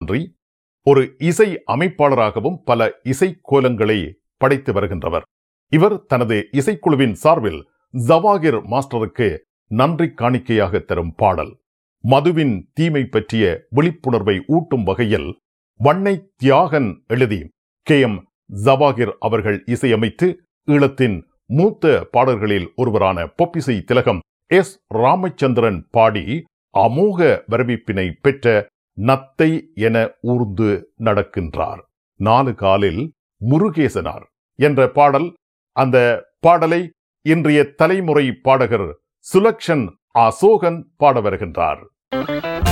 மட்டுமன்றி ஒரு இசை அமைப்பாளராகவும் பல இசைக்கோலங்களை படைத்து வருகின்றவர் இவர் தனது இசைக்குழுவின் சார்பில் ஜவாகிர் மாஸ்டருக்கு நன்றி காணிக்கையாக தரும் பாடல் மதுவின் தீமை பற்றிய விழிப்புணர்வை ஊட்டும் வகையில் வண்ணை தியாகன் எழுதி கே எம் ஜவாகிர் அவர்கள் இசையமைத்து ஈழத்தின் மூத்த பாடல்களில் ஒருவரான பொப்பிசை திலகம் எஸ் ராமச்சந்திரன் பாடி அமோக வரவேற்பினை பெற்ற நத்தை என ஊர்ந்து நடக்கின்றார் நாலு காலில் முருகேசனார் என்ற பாடல் அந்த பாடலை இன்றைய தலைமுறை பாடகர் சுலக்ஷன் அசோகன் பாட வருகின்றார்